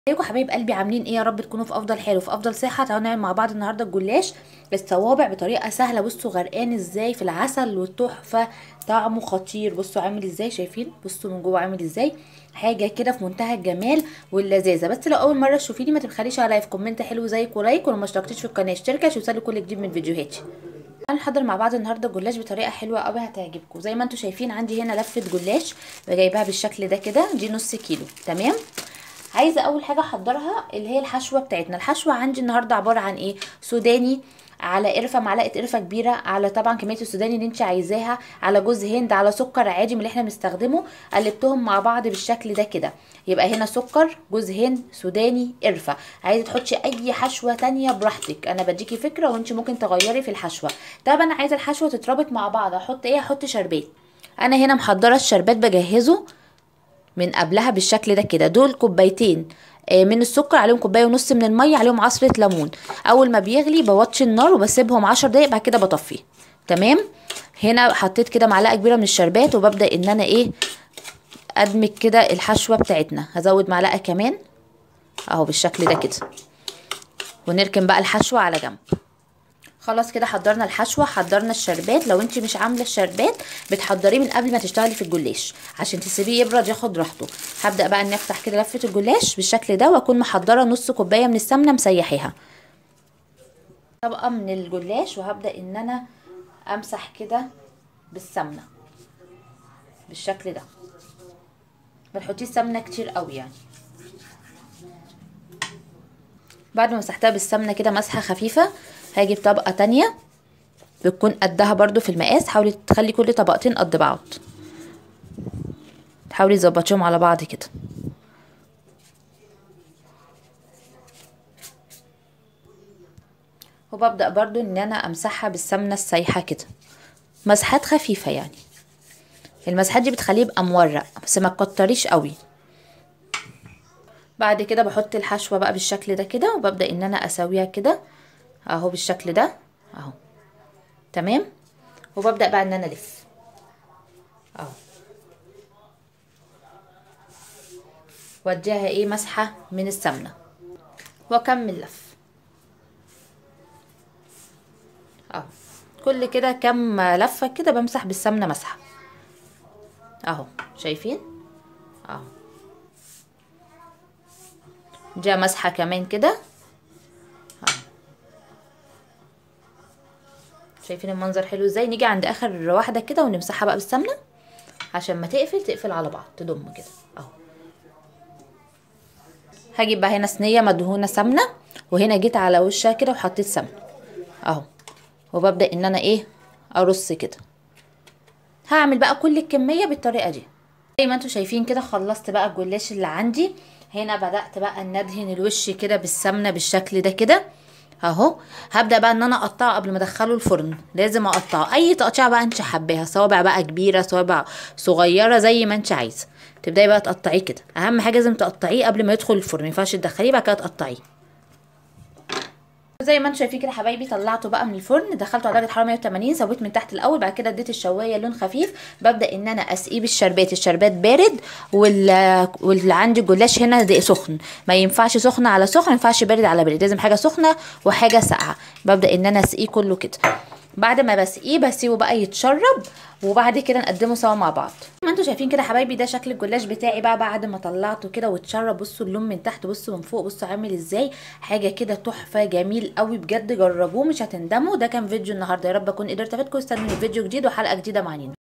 ازيكم حبايب قلبي عاملين ايه يا رب تكونوا في افضل حال وفي افضل صحه تعالوا نعمل مع بعض النهارده الجلاش الصوابع بطريقه سهله بصوا غرقان ازاي في العسل والتحفه طعمه خطير بصوا عامل ازاي شايفين بصوا من جوه عامل ازاي حاجه كده في منتهى الجمال واللذاذه بس لو اول مره تشوفيني ما تبخليش عليا في كومنت حلو زيك ولايك ولو ما اشتركتيش في القناه اشتركي عشان يوصلك كل جديد من فيديوهاتي هنحضر مع بعض النهارده جلاش بطريقه حلوه قوي هتعجبكم زي ما انتم شايفين عندي هنا لفه جلاش جايباها بالشكل ده كده دي نص كيلو تمام عايزه اول حاجه احضرها اللي هي الحشوه بتاعتنا الحشوه عندي النهارده عباره عن ايه سوداني على قرفه معلقه قرفه كبيره على طبعا كميه السوداني اللي انت عايزاها على جوز هند على سكر عادي من اللي احنا بنستخدمه قلبتهم مع بعض بالشكل ده كده يبقى هنا سكر جوز هند سوداني قرفه عايزه تحطي اي حشوه تانية براحتك انا بديكي فكره وانت ممكن تغيري في الحشوه طب انا عايزه الحشوه تتربط مع بعض احط ايه احط شربات انا هنا محضره الشربات بجهزه من قبلها بالشكل ده كده دول كوبايتين من السكر عليهم كوبايه ونص من الميه عليهم عصره ليمون اول ما بيغلي بوطي النار وبسيبهم عشر دقايق بعد كده بطفيه تمام هنا حطيت كده معلقه كبيره من الشربات وببدا ان انا ايه ادمج كده الحشوه بتاعتنا هزود معلقه كمان اهو بالشكل ده كده ونركن بقى الحشوه على جنب خلاص كده حضرنا الحشوه حضرنا الشربات لو انت مش عامله الشربات بتحضريه من قبل ما تشتغلي في الجلاش عشان تسيبيه يبرد ياخد راحته هبدا بقى اني افتح كده لفه الجلاش بالشكل ده واكون محضره نص كوبايه من السمنه مسيحيها طبقه من الجلاش وهبدا ان انا امسح كده بالسمنه بالشكل ده ما تحطيش سمنه كتير قوي يعني بعد ما مسحتها بالسمنه كده مسحه خفيفه هاجي بطبقة تانية بتكون قدها برضو في المقاس حاولي تخلي كل طبقتين قد بعض حاولي تظبطيهم على بعض كده وببدأ برضو ان انا امسحها بالسمنة السايحة كده مسحات خفيفة يعني المسحات دي بتخليه يبقى مورق بس ما تكتريش قوي بعد كده بحط الحشوة بقى بالشكل ده كده وببدأ ان انا اسويها كده اهو بالشكل ده اهو تمام وببدأ بقى ان انا الف اهو واديها ايه مسحة من السمنة واكمل لف اهو كل كده كام لفة كده بمسح بالسمنة مسحة اهو شايفين اهو جا مسحة كمان كده شايفين المنظر حلو ازاي نيجي عند اخر واحده كده ونمسحها بقى بالسمنه عشان ما تقفل تقفل على بعض تضم كده اهو هجيب بقى هنا صينيه مدهونه سمنه وهنا جيت على وشها كده وحطيت سمنه اهو وببدا ان انا ايه ارص كده هعمل بقى كل الكميه بالطريقه دي زي ما انتم شايفين كده خلصت بقى الجلاش اللي عندي هنا بدات بقى ان ادهن الوش كده بالسمنه بالشكل ده كده اهو هبدا بقى ان انا اقطعه قبل ما ادخله الفرن لازم اقطعه اي تقطيعه بقى انت حباها صوابع بقى كبيره صوابع صغيره زي ما انت عايزه تبداي بقى تقطعيه كده اهم حاجه لازم تقطعيه قبل ما يدخل الفرن ما ينفعش تدخليه بعد كده تقطعيه زي ما انتم شايفين كده حبايبي طلعته بقى من الفرن دخلته على درجه حراره 180 سويت من تحت الاول بعد كده اديت الشوايه لون خفيف ببدا ان انا اسقيه بالشربات الشربات بارد وال واللي عندي الجلاش هنا ده سخن ما ينفعش سخن على سخن ما ينفعش بارد على بارد لازم حاجه سخنه وحاجه ساقعه ببدا ان انا اسقيه كله كده بعد ما بسقيه بسيبه بقى يتشرب وبعد كده نقدمه سوا مع بعض ما انتوا شايفين كده حبايبي ده شكل الجلاش بتاعي بقى بعد ما طلعته كده واتشرب بصوا اللون من تحت بصوا من فوق بصوا عامل ازاي حاجه كده تحفه جميل قوي بجد جربوه مش هتندموا ده كان فيديو النهارده يا رب اكون قدرت افيدكم استنوني فيديو جديد وحلقه جديده مع نينا